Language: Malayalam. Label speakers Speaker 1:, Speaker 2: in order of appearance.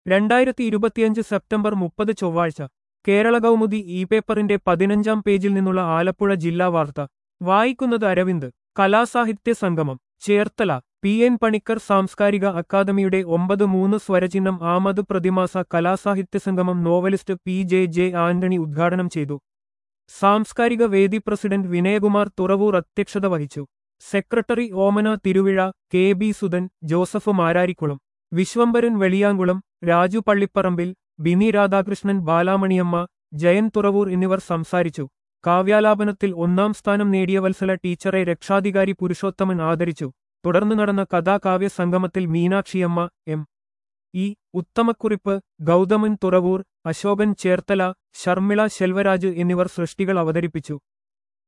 Speaker 1: രണ്ടായിരത്തി ഇരുപത്തിയഞ്ച് സെപ്റ്റംബർ മുപ്പത് ചൊവ്വാഴ്ച കേരള കൗമുദി ഇ പേപ്പറിന്റെ പതിനഞ്ചാം പേജിൽ നിന്നുള്ള ആലപ്പുഴ ജില്ലാ വാർത്ത വായിക്കുന്നത് അരവിന്ദ് കലാസാഹിത്യ സംഗമം ചേർത്തല പി എൻ പണിക്കർ സാംസ്കാരിക അക്കാദമിയുടെ ഒമ്പത് മൂന്ന് സ്വരചിഹ്നം ആമത് പ്രതിമാസ കലാസാഹിത്യ സംഗമം novelist P J J Antony ഉദ്ഘാടനം ചെയ്തു സാംസ്കാരിക വേദി പ്രസിഡന്റ് വിനയകുമാർ തുറവൂർ അധ്യക്ഷത വഹിച്ചു secretary Omana Thiruvizha K B Sudhan Joseph Mararikulam Viswambharan Veliyankulam Raju Pallipparambil Bini Radhakrishnan Balamaniamma Jayan Thuravoor എന്നിവർ സംസാരിച്ചു കാവ്യാലാപനത്തിൽ ഒന്നാം സ്ഥാനം നേടിയ വത്സല ടീച്ചറെ രക്ഷാധികാരി പുരുഷോത്തമൻ ആദരിച്ചു തുടർന്ന് നടന്ന കഥാകാവ്യ സംഗമത്തിൽ മീനാക്ഷിയമ്മ എം ഇ ഉത്തമക്കുറിപ്പ് ഗൗതമൻ തുറവൂർ അശോകൻ ചേർത്തല ശർമിള ശെൽവരാജ് എന്നിവർ സൃഷ്ടികൾ അവതരിപ്പിച്ചു